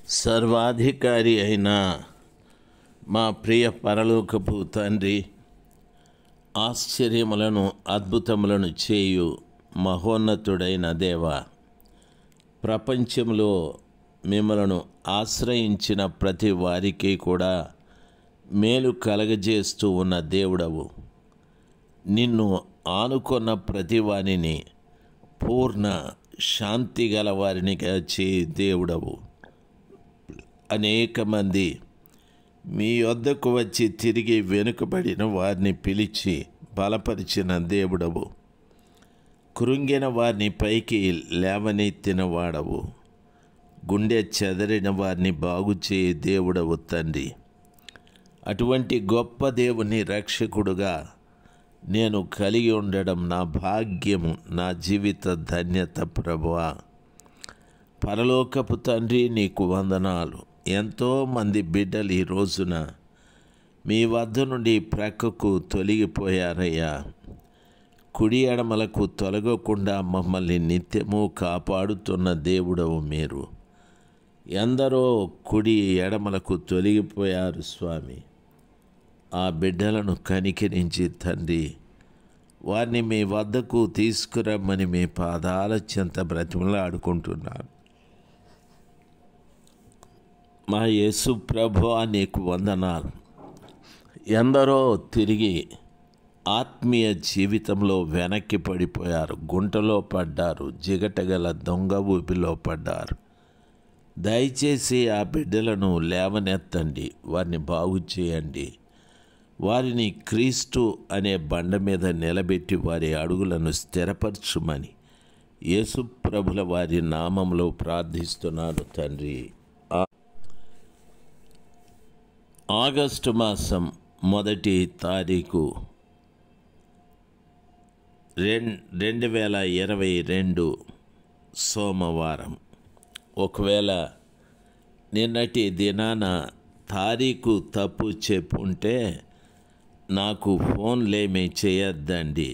సర్వాధికారి అయిన మా ప్రియ పరలోకపు తండ్రి ఆశ్చర్యములను అద్భుతములను చేయు మహోన్నతుడైన దేవ ప్రపంచంలో మిమ్మలను ఆశ్రయించిన ప్రతి వారికి కూడా మేలు కలగజేస్తూ ఉన్న దేవుడవు నిన్ను ఆనుకున్న ప్రతి వారిని పూర్ణ శాంతి గల వారినిగా చే దేవుడవు అనేక మంది మీ వద్దకు వచ్చి తిరిగి వెనుకబడిన వారిని పిలిచి బలపరిచిన దేవుడవు కృంగిన వారిని పైకి లేవనెత్తిన వాడవు గుండె చెదరిన వారిని బాగు చేయ దేవుడవు తండ్రి అటువంటి గొప్ప దేవుని రక్షకుడుగా నేను కలిగి ఉండడం నా భాగ్యము నా జీవిత ధన్యత ప్రభువా పరలోకపు తండ్రి నీకు వందనాలు ఎంతోమంది బిడ్డలు ఈ రోజున మీ వద్ద నుండి ప్రక్కకు తొలగిపోయారయ్యా కుడి ఎడమలకు తొలగకుండా మమ్మల్ని నిత్యము కాపాడుతున్న దేవుడవు మీరు ఎందరో కుడి ఎడమలకు తొలగిపోయారు స్వామి ఆ బిడ్డలను కనికరించి తండ్రి వారిని మీ వద్దకు తీసుకురమ్మని మీ పాదాల చెంత బ్రతిమలాడుకుంటున్నాను మా యేసు ప్రభు నీకు వందనాలు ఎందరో తిరిగి ఆత్మీయ జీవితంలో వెనక్కి పడిపోయారు గుంటలో పడ్డారు జిగటగల దొంగ ఊపిలో పడ్డారు దయచేసి ఆ బిడ్డలను లేవనెత్తండి వారిని బాగు చేయండి వారిని క్రీస్తు అనే బండ మీద నిలబెట్టి వారి అడుగులను స్థిరపరచుమని యేసు ప్రభుల వారి నామంలో ప్రార్థిస్తున్నాను తండ్రి ఆ- ఆగస్టు మాసం మొదటి తారీఖు రెం రెండు వేల ఇరవై రెండు సోమవారం ఒకవేళ నిన్నటి దినాన తారీఖు తప్పు చెప్పుంటే నాకు ఫోన్లేమీ చేయొద్దండి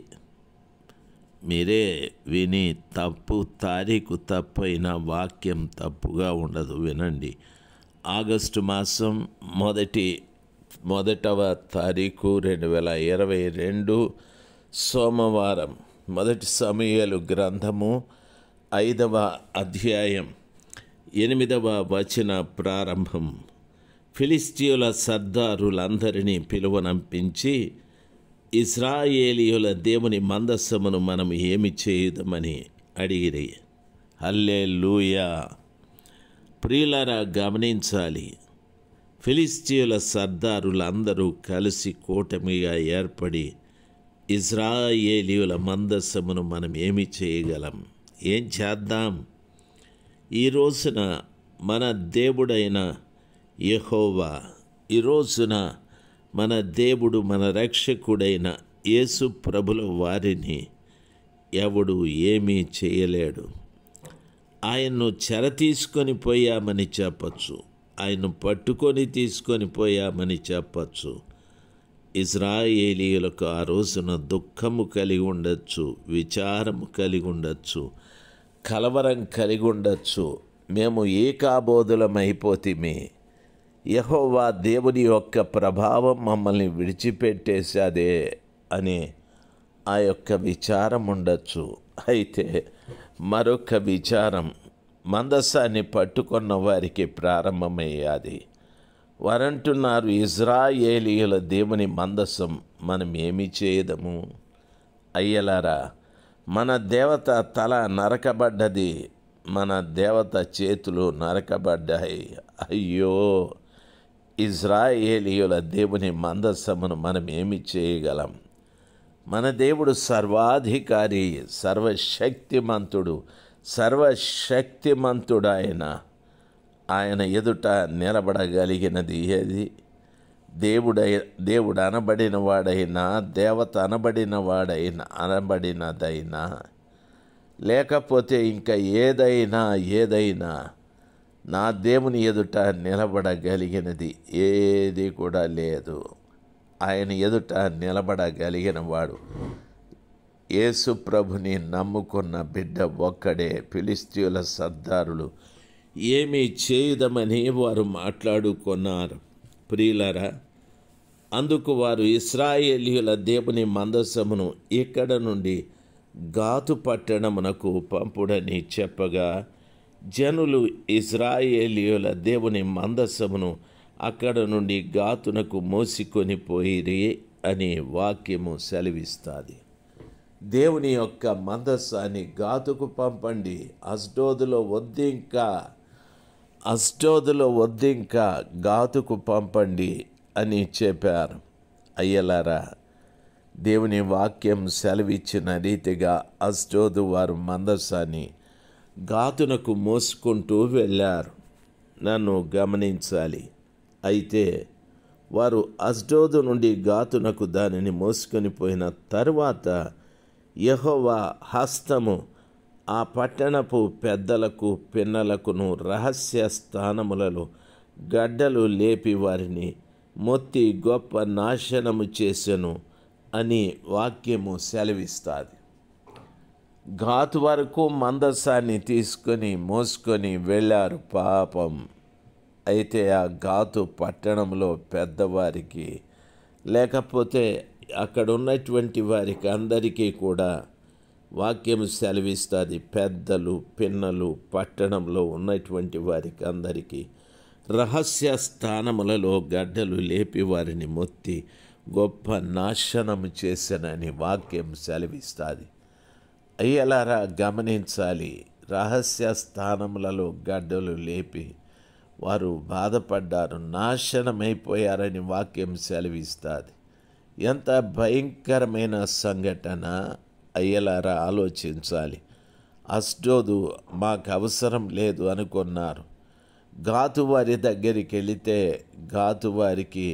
మీరే విని తప్పు తారీఖు తప్పైన వాక్యం తప్పుగా ఉండదు వినండి ఆగస్టు మాసం మొదటి మొదటవ తారీఖు రెండు వేల ఇరవై రెండు సోమవారం మొదటి సమయాలు గ్రంథము ఐదవ అధ్యాయం ఎనిమిదవ వచన ప్రారంభం ఫిలిస్తీయుల సర్దారులందరినీ పిలువనంపించి ఇస్రాయేలీయుల దేవుని మందస్సమును మనం ఏమి చేయుదమని అడిగిరి హల్లే లూయా ప్రియులరా గమనించాలి ఫిలిస్తీయుల సర్దారులందరూ కలిసి కూటమిగా ఏర్పడి ఇజ్రాయేలీయుల మందస్సమును మనం ఏమి చేయగలం ఏం చేద్దాం ఈ రోజున మన దేవుడైన యెహోవా ఈ రోజున మన దేవుడు మన రక్షకుడైన యేసు ప్రభుల వారిని ఎవడు ఏమీ చేయలేడు ఆయన్ను చెర తీసుకొని పోయామని చెప్పచ్చు ఆయన్ను పట్టుకొని తీసుకొని పోయామని చెప్పచ్చు ఇజ్రాయేలీయులకు ఆ రోజున దుఃఖము కలిగి ఉండొచ్చు విచారము కలిగి ఉండొచ్చు కలవరం కలిగి ఉండొచ్చు మేము ఏకాబోధులమైపోతిమి యహోవా దేవుని యొక్క ప్రభావం మమ్మల్ని విడిచిపెట్టేశాదే అనే ఆ యొక్క విచారం ఉండొచ్చు అయితే మరొక విచారం మందస్సాన్ని పట్టుకున్న వారికి ప్రారంభమయ్యాది వారంటున్నారు ఇజ్రాయేలీయుల దేవుని మందసం మనం ఏమి చేయదము అయ్యలారా మన దేవత తల నరకబడ్డది మన దేవత చేతులు నరకబడ్డాయి అయ్యో ఇజ్రాయేలీయుల దేవుని మందస్సమును మనం ఏమి చేయగలం మన దేవుడు సర్వాధికారి సర్వశక్తిమంతుడు సర్వశక్తిమంతుడు ఆయన ఆయన ఎదుట నిలబడగలిగినది ఏది దేవుడై దేవుడు అనబడిన వాడైనా దేవత అనబడిన వాడైనా అనబడినదైనా లేకపోతే ఇంకా ఏదైనా ఏదైనా నా దేవుని ఎదుట నిలబడగలిగినది ఏది కూడా లేదు ఆయన ఎదుట నిలబడగలిగిన వాడు యేసు ప్రభుని నమ్ముకున్న బిడ్డ ఒక్కడే ఫిలిస్తీయుల సర్దారులు ఏమి చేయుదమని వారు మాట్లాడుకున్నారు ప్రియులరా అందుకు వారు ఇస్రాయేలీయుల దేవుని మందసమును ఇక్కడ నుండి గాతు పట్టణమునకు పంపుడని చెప్పగా జనులు ఇజ్రాయేలీయుల దేవుని మందసమును అక్కడ నుండి గాతునకు మోసికొని పోయిరి అని వాక్యము సెలవిస్తుంది దేవుని యొక్క మందస్సాన్ని గాతుకు పంపండి అస్డోదులో వద్దింకా అస్డోదులో వద్దింకా గాతుకు పంపండి అని చెప్పారు అయ్యలారా దేవుని వాక్యం సెలవిచ్చిన రీతిగా అస్డోదు వారు మందస్సాన్ని గాతునకు మోసుకుంటూ వెళ్ళారు నన్ను గమనించాలి అయితే వారు అస్డోదు నుండి గాతునకు దానిని మోసుకొని పోయిన తరువాత యహోవా హస్తము ఆ పట్టణపు పెద్దలకు పిన్నలకును రహస్య స్థానములలో గడ్డలు లేపి వారిని మొత్తి గొప్ప నాశనము చేసెను అని వాక్యము సెలవిస్తుంది ఘాతు వరకు మందస్సాన్ని తీసుకొని మోసుకొని వెళ్ళారు పాపం అయితే ఆ ఘాతు పట్టణంలో పెద్దవారికి లేకపోతే అక్కడ ఉన్నటువంటి వారికి అందరికీ కూడా వాక్యం సెలవిస్తుంది పెద్దలు పిన్నలు పట్టణంలో ఉన్నటువంటి వారికి అందరికీ రహస్య స్థానములలో గడ్డలు లేపి వారిని మొత్తి గొప్ప నాశనము చేశానని వాక్యం సెలవిస్తుంది అయ్యలారా గమనించాలి రహస్య స్థానములలో గడ్డలు లేపి వారు బాధపడ్డారు నాశనమైపోయారని వాక్యం సెలవిస్తుంది ఎంత భయంకరమైన సంఘటన అయ్యలారా ఆలోచించాలి అస్డోదు మాకు అవసరం లేదు అనుకున్నారు గాతు వారి దగ్గరికి వెళితే గాతు వారికి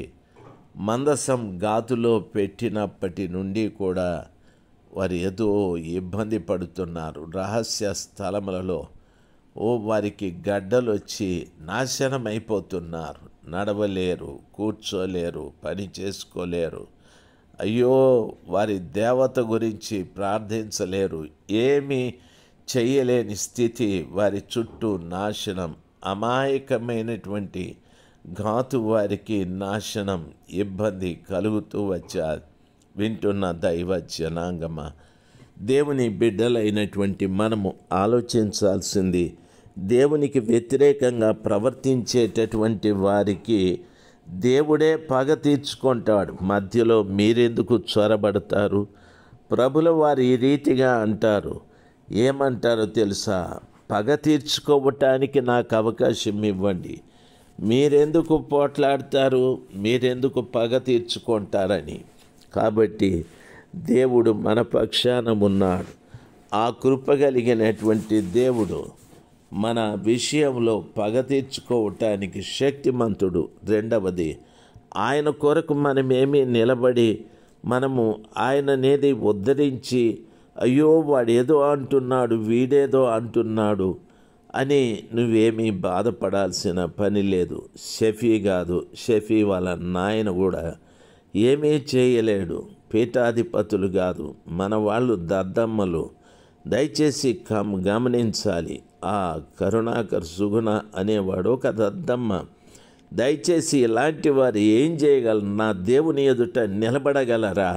మందసం గాతులో పెట్టినప్పటి నుండి కూడా వారు ఏదో ఇబ్బంది పడుతున్నారు రహస్య స్థలములలో ఓ వారికి గడ్డలు వచ్చి నాశనం అయిపోతున్నారు నడవలేరు కూర్చోలేరు పని చేసుకోలేరు అయ్యో వారి దేవత గురించి ప్రార్థించలేరు ఏమీ చెయ్యలేని స్థితి వారి చుట్టూ నాశనం అమాయకమైనటువంటి ఘాతు వారికి నాశనం ఇబ్బంది కలుగుతూ వచ్చారు వింటున్న దైవ జనాంగమ దేవుని బిడ్డలైనటువంటి మనము ఆలోచించాల్సింది దేవునికి వ్యతిరేకంగా ప్రవర్తించేటటువంటి వారికి దేవుడే పగ తీర్చుకుంటాడు మధ్యలో మీరెందుకు చొరబడతారు ప్రభుల వారు ఈ రీతిగా అంటారు ఏమంటారో తెలుసా పగ తీర్చుకోవటానికి నాకు అవకాశం ఇవ్వండి మీరెందుకు పోట్లాడతారు మీరెందుకు పగ తీర్చుకుంటారని కాబట్టి దేవుడు మన పక్షాన ఉన్నాడు ఆ కృప కలిగినటువంటి దేవుడు మన విషయంలో పగ తీర్చుకోవటానికి శక్తిమంతుడు రెండవది ఆయన కొరకు మనమేమీ నిలబడి మనము ఆయననేది ఉద్ధరించి అయ్యో వాడేదో అంటున్నాడు వీడేదో అంటున్నాడు అని నువ్వేమీ బాధపడాల్సిన పని లేదు షఫీ కాదు షఫీ వాళ్ళ నాయన కూడా ఏమీ చేయలేడు పీఠాధిపతులు కాదు మన వాళ్ళు దద్దమ్మలు దయచేసి కమ్ గమనించాలి ఆ కరుణాకర్ సుగుణ అనేవాడు ఒక దద్దమ్మ దయచేసి ఇలాంటి వారు ఏం చేయగలరు నా దేవుని ఎదుట నిలబడగలరా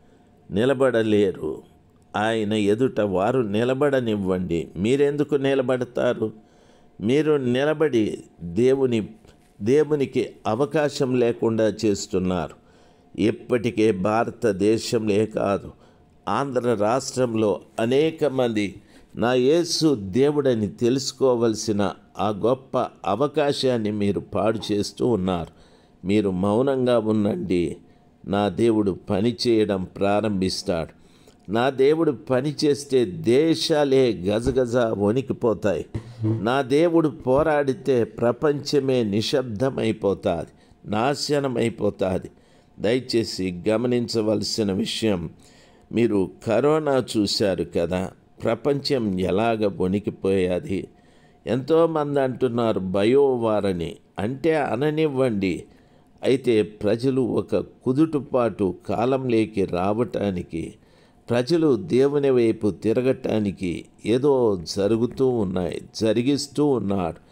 నిలబడలేరు ఆయన ఎదుట వారు నిలబడనివ్వండి మీరెందుకు నిలబడతారు మీరు నిలబడి దేవుని దేవునికి అవకాశం లేకుండా చేస్తున్నారు ఇప్పటికే భారతదేశంలో కాదు ఆంధ్ర రాష్ట్రంలో అనేక మంది నా యేసు దేవుడని తెలుసుకోవలసిన ఆ గొప్ప అవకాశాన్ని మీరు పాడు చేస్తూ ఉన్నారు మీరు మౌనంగా ఉండండి నా దేవుడు పని చేయడం ప్రారంభిస్తాడు నా దేవుడు పని చేస్తే దేశాలే గజగజ వణికిపోతాయి నా దేవుడు పోరాడితే ప్రపంచమే నిశ్శబ్దమైపోతుంది నాశనమైపోతుంది దయచేసి గమనించవలసిన విషయం మీరు కరోనా చూశారు కదా ప్రపంచం ఎలాగ వణికిపోయాది ఎంతోమంది అంటున్నారు బయోవారని అంటే అననివ్వండి అయితే ప్రజలు ఒక కుదుటుపాటు కాలంలోకి రావటానికి ప్రజలు దేవుని వైపు తిరగటానికి ఏదో జరుగుతూ ఉన్నాయి జరిగిస్తూ ఉన్నాడు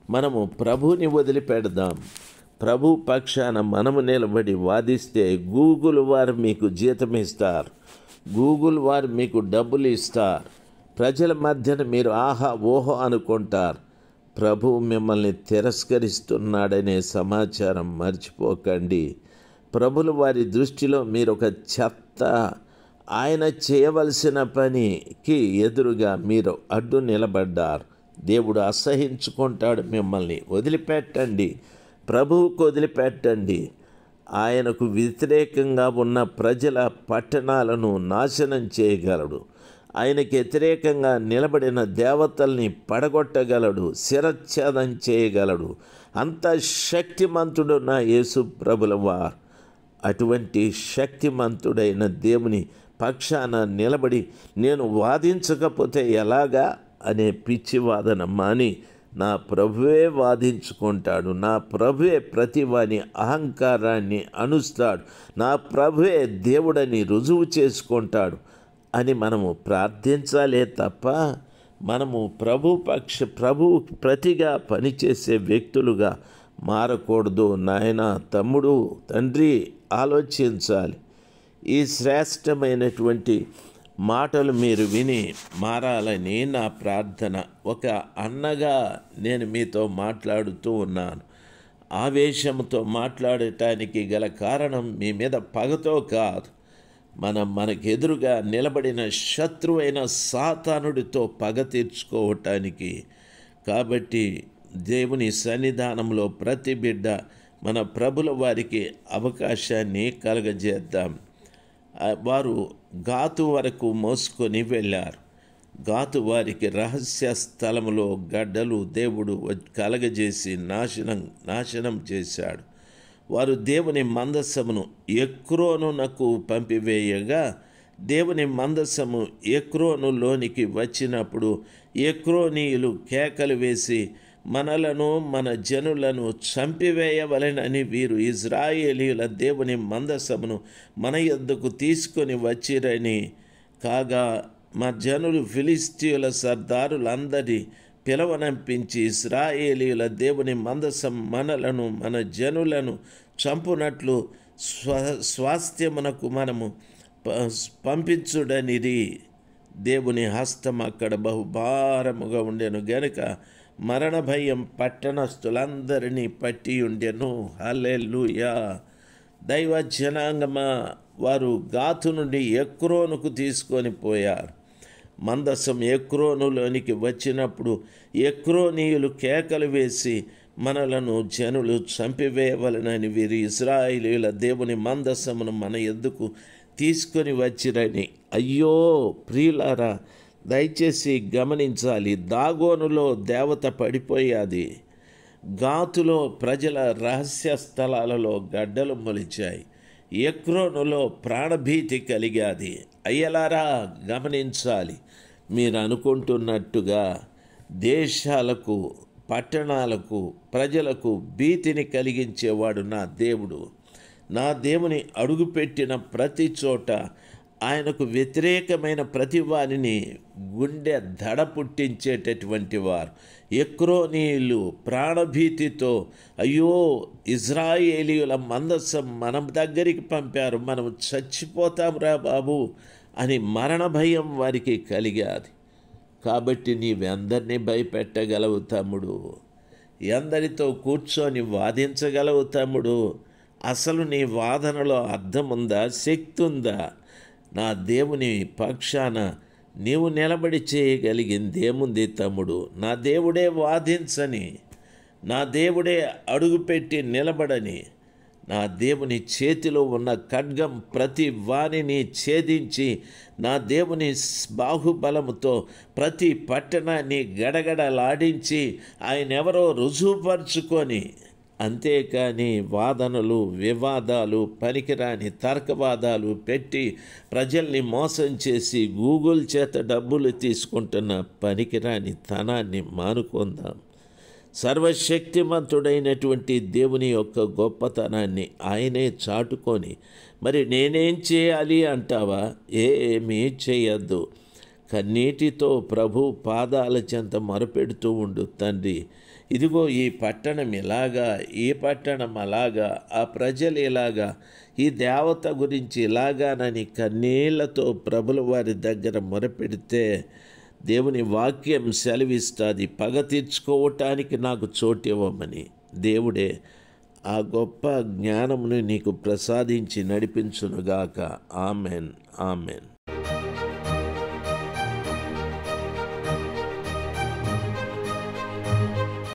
మనము ప్రభుని వదిలిపెడదాం ప్రభు పక్షాన మనము నిలబడి వాదిస్తే గూగుల్ వారు మీకు జీతం ఇస్తారు గూగుల్ వారు మీకు డబ్బులు ఇస్తారు ప్రజల మధ్యన మీరు ఆహా ఓహో అనుకుంటారు ప్రభు మిమ్మల్ని తిరస్కరిస్తున్నాడనే సమాచారం మర్చిపోకండి ప్రభుల వారి దృష్టిలో మీరు ఒక చెత్త ఆయన చేయవలసిన పనికి ఎదురుగా మీరు అడ్డు నిలబడ్డారు దేవుడు అసహించుకుంటాడు మిమ్మల్ని వదిలిపెట్టండి ప్రభువుకు వదిలిపెట్టండి ఆయనకు వ్యతిరేకంగా ఉన్న ప్రజల పట్టణాలను నాశనం చేయగలడు ఆయనకి వ్యతిరేకంగా నిలబడిన దేవతల్ని పడగొట్టగలడు శిరచ్ఛేదం చేయగలడు అంత శక్తిమంతుడు నా యేసు ప్రభుల వారు అటువంటి శక్తిమంతుడైన దేవుని పక్షాన నిలబడి నేను వాదించకపోతే ఎలాగా అనే పిచ్చి వాదన మాని నా ప్రభువే వాదించుకుంటాడు నా ప్రభువే ప్రతి వాని అహంకారాన్ని అనుస్తాడు నా ప్రభువే దేవుడని రుజువు చేసుకుంటాడు అని మనము ప్రార్థించాలే తప్ప మనము ప్రభు పక్ష ప్రభు ప్రతిగా పనిచేసే వ్యక్తులుగా మారకూడదు నాయన తమ్ముడు తండ్రి ఆలోచించాలి ఈ శ్రేష్టమైనటువంటి మాటలు మీరు విని మారాలని నా ప్రార్థన ఒక అన్నగా నేను మీతో మాట్లాడుతూ ఉన్నాను ఆవేశంతో మాట్లాడటానికి గల కారణం మీ మీద పగతో కాదు మనం మనకెదురుగా నిలబడిన శత్రువైన సాతానుడితో పగ తీర్చుకోవటానికి కాబట్టి దేవుని సన్నిధానంలో ప్రతి బిడ్డ మన ప్రభుల వారికి అవకాశాన్ని కలగజేద్దాం ఆ, వారు గాతు వరకు మోసుకొని వెళ్ళారు గాతు వారికి రహస్య స్థలములో గడ్డలు దేవుడు వ- కలగజేసి నాశనం నాశనం చేశాడు వారు దేవుని మందస్సమును ఎక్రోనునకు పంపివేయగా దేవుని మందస్సము ఎక్రోనులోనికి వచ్చినప్పుడు ఎక్రోనీయులు కేకలు వేసి మనలను మన జనులను చంపివేయవలెనని వీరు ఇజ్రాయేలీల దేవుని మందసమును మన యొద్దకు తీసుకొని వచ్చిరని కాగా మా జనులు ఫిలిస్తీయుల సర్దారులందరి పిలవనంపించి ఇస్రాయేలీల దేవుని మందసం మనలను మన జనులను చంపునట్లు స్వ స్వాస్థ్యమునకు మనము ప- పంపించుడనిది దేవుని హస్తం అక్కడ బహుభారముగా ఉండెను గనుక మరణ భయం పట్టణస్థులందరినీ పట్టి ఉండెను హల్లెలూయా దైవ జనాంగమా వారు గాతు నుండి ఎక్రోనుకు తీసుకొని పోయారు మందసం ఎక్రోనులోనికి వచ్చినప్పుడు ఎక్రోనీయులు కేకలు వేసి మనలను జనులు చంపివేయవలనని వీరి ఇస్రాయిలీల దేవుని మందసమును మన ఎద్దుకు తీసుకొని వచ్చిరని అయ్యో ప్రియులారా దయచేసి గమనించాలి దాగోనులో దేవత పడిపోయాది గాతులో ప్రజల రహస్య స్థలాలలో గడ్డలు మొలిచాయి ఎక్రోనులో ప్రాణభీతి కలిగాది అయ్యలారా గమనించాలి మీరు అనుకుంటున్నట్టుగా దేశాలకు పట్టణాలకు ప్రజలకు భీతిని కలిగించేవాడు నా దేవుడు నా దేవుని అడుగుపెట్టిన ప్రతి చోట ఆయనకు వ్యతిరేకమైన ప్రతి వారిని గుండె దడ పుట్టించేటటువంటి వారు ఎక్రోనీయులు ప్రాణభీతితో అయ్యో ఇజ్రాయేలీయుల మందస్సం మనం దగ్గరికి పంపారు మనం చచ్చిపోతాంరా బాబు అని మరణ భయం వారికి కలిగాది కాబట్టి నీవెందరినీ భయపెట్టగలవు తమ్ముడు ఎందరితో కూర్చొని వాదించగలవు తమ్ముడు అసలు నీ వాదనలో అర్థం ఉందా శక్తి ఉందా నా దేవుని పక్షాన నీవు నిలబడి చేయగలిగింది ఏముంది తమ్ముడు నా దేవుడే వాదించని నా దేవుడే అడుగుపెట్టి నిలబడని నా దేవుని చేతిలో ఉన్న ఖడ్గం ప్రతి వాణిని ఛేదించి నా దేవుని స్- బాహుబలముతో ప్రతి పట్టణాన్ని గడగడలాడించి ఆయన ఎవరో రుజువుపరుచుకొని అంతేకాని వాదనలు వివాదాలు పనికిరాని తర్కవాదాలు పెట్టి ప్రజల్ని మోసం చేసి గూగుల్ చేత డబ్బులు తీసుకుంటున్న పనికిరాని తనాన్ని మానుకుందాం సర్వశక్తిమంతుడైనటువంటి దేవుని యొక్క గొప్పతనాన్ని ఆయనే చాటుకొని మరి నేనేం చేయాలి అంటావా ఏమీ చేయొద్దు కన్నీటితో ప్రభు పాదాల చెంత మొరపెడుతూ ఉండు తండ్రి ఇదిగో ఈ పట్టణం ఇలాగా ఈ పట్టణం అలాగా ఆ ప్రజలు ఇలాగా ఈ దేవత గురించి ఇలాగానని కన్నీళ్లతో ప్రభుల వారి దగ్గర మొరపెడితే దేవుని వాక్యం సెలవిస్తుంది పగ తీర్చుకోవటానికి నాకు చోటు ఇవ్వమని దేవుడే ఆ గొప్ప జ్ఞానమును నీకు ప్రసాదించి నడిపించునుగాక ఆమెన్ ఆమెన్